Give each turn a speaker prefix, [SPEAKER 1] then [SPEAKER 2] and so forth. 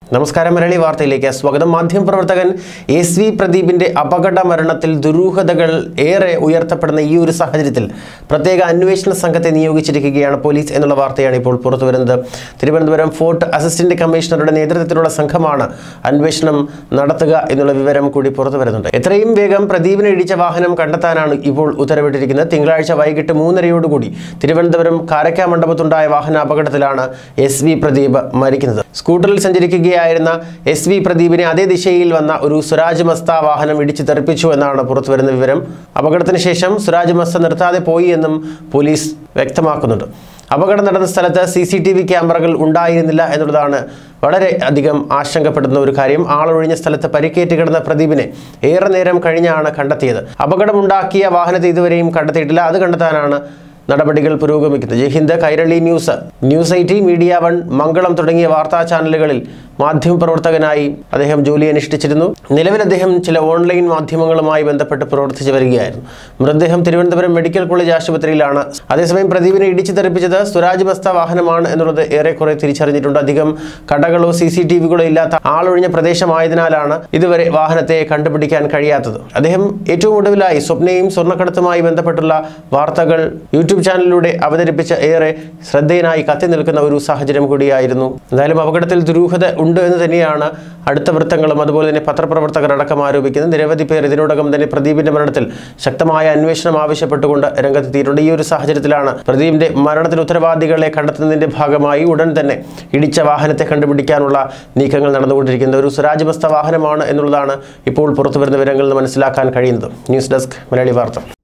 [SPEAKER 1] നമസ്കാരം മലയാളി വാർത്തയിലേക്ക് സ്വാഗതം മാധ്യമപ്രവർത്തകൻ എസ് വി പ്രദീപിന്റെ അപകട മരണത്തിൽ ദുരൂഹതകൾ ഏറെ ഉയർത്തപ്പെടുന്ന ഈ ഒരു സാഹചര്യത്തിൽ പ്രത്യേക അന്വേഷണ സംഘത്തെ നിയോഗിച്ചിരിക്കുകയാണ് പോലീസ് എന്നുള്ള വാർത്തയാണ് ഇപ്പോൾ പുറത്തുവരുന്നത് തിരുവനന്തപുരം ഫോർട്ട് അസിസ്റ്റന്റ് കമ്മീഷണറുടെ നേതൃത്വത്തിലുള്ള സംഘമാണ് അന്വേഷണം നടത്തുക എന്നുള്ള വിവരം കൂടി പുറത്തു വരുന്നുണ്ട് എത്രയും വേഗം പ്രദീപിനെ ഇടിച്ച വാഹനം കണ്ടെത്താനാണ് ഇപ്പോൾ ഉത്തരവിട്ടിരിക്കുന്നത് തിങ്കളാഴ്ച വൈകിട്ട് മൂന്നരയോടുകൂടി തിരുവനന്തപുരം കാരക്ക മണ്ഡപത്തുണ്ടായ വാഹന അപകടത്തിലാണ് എസ് വി പ്രദീപ് മരിക്കുന്നത് സ്കൂട്ടറിൽ സഞ്ചരിക്കുകയായിരുന്ന എസ് വി പ്രദീപിനെ അതേ ദിശയിൽ വന്ന ഒരു സുരാജ് മസ്ത വാഹനം ഇടിച്ചു തെറിപ്പിച്ചു എന്നാണ് പുറത്തുവരുന്ന വിവരം അപകടത്തിന് ശേഷം സുരാജ് മസ്ത നിർത്താതെ പോയി എന്നും പോലീസ് വ്യക്തമാക്കുന്നുണ്ട് അപകടം നടന്ന സ്ഥലത്ത് സി സി ടി വി ക്യാമറകൾ ഉണ്ടായിരുന്നില്ല എന്നുള്ളതാണ് വളരെ അധികം ആശങ്കപ്പെടുന്ന ഒരു കാര്യം ആളൊഴിഞ്ഞ സ്ഥലത്ത് പരിക്കേറ്റ് കിടന്ന പ്രദീപിനെ ഏറെ നേരം കഴിഞ്ഞാണ് കണ്ടെത്തിയത് അപകടമുണ്ടാക്കിയ വാഹനത്തെ ഇതുവരെയും കണ്ടെത്തിയിട്ടില്ല അത് കണ്ടെത്താനാണ് നടപടികൾ പുരോഗമിക്കുന്നത് ജയ്ഹിന്ദ് കൈരളി ന്യൂസ് ന്യൂസ് ഐ മീഡിയ വൺ മംഗളം തുടങ്ങിയ വാർത്താ ചാനലുകളിൽ മാധ്യമപ്രവർത്തകനായി അദ്ദേഹം ജോലി അനുഷ്ഠിച്ചിരുന്നു നിലവിൽ അദ്ദേഹം ചില ഓൺലൈൻ മാധ്യമങ്ങളുമായി ബന്ധപ്പെട്ട് പ്രവർത്തിച്ചു വരികയായിരുന്നു മൃതദേഹം തിരുവനന്തപുരം മെഡിക്കൽ കോളേജ് ആശുപത്രിയിലാണ് അതേസമയം പ്രദീപിനെ ഇടിച്ചു തെറിപ്പിച്ചത് സ്വരാജ് ബസ്ത വാഹനമാണ് എന്നുള്ളത് ഏറെക്കുറെ തിരിച്ചറിഞ്ഞിട്ടുണ്ട് അധികം കടകളോ സി സി ടി വികളോ ഇല്ലാത്ത ആളൊഴിഞ്ഞ പ്രദേശമായതിനാലാണ് ഇതുവരെ വാഹനത്തെ കണ്ടുപിടിക്കാൻ കഴിയാത്തത് അദ്ദേഹം ഏറ്റവും ഒടുവിലായി സ്വപ്നയും സ്വർണ്ണക്കടത്തുമായി ബന്ധപ്പെട്ടുള്ള വാർത്തകൾ യൂട്യൂബ് ചാനലിലൂടെ അവതരിപ്പിച്ച ഏറെ ശ്രദ്ധേയനായി കത്തി നിൽക്കുന്ന ഒരു സാഹചര്യം കൂടിയായിരുന്നു എന്തായാലും അപകടത്തിൽ ദുരൂഹത ഉണ്ട് എന്ന് തന്നെയാണ് അടുത്ത വൃത്തങ്ങളും അതുപോലെ തന്നെ പത്രപ്രവർത്തകർ അടക്കം ആരോപിക്കുന്നത് നിരവധി പേർ ഇതിനോടകം തന്നെ പ്രദീപിന്റെ മരണത്തിൽ ശക്തമായ അന്വേഷണം ആവശ്യപ്പെട്ടുകൊണ്ട് രംഗത്തെത്തിയിട്ടുണ്ട് ഈ ഒരു സാഹചര്യത്തിലാണ് പ്രദീപിന്റെ മരണത്തിന് ഉത്തരവാദികളെ കണ്ടെത്തുന്നതിന്റെ ഭാഗമായി ഉടൻ തന്നെ ഇടിച്ച വാഹനത്തെ കണ്ടുപിടിക്കാനുള്ള നീക്കങ്ങൾ നടന്നുകൊണ്ടിരിക്കുന്നത് ഒരു സ്വരാജ് ബസ്ത വാഹനമാണ് എന്നുള്ളതാണ് ഇപ്പോൾ പുറത്തുവരുന്ന വിവരങ്ങളിൽ നിന്ന് മനസ്സിലാക്കാൻ കഴിയുന്നത് ന്യൂസ് ഡെസ്ക് മലയാളി വാർത്ത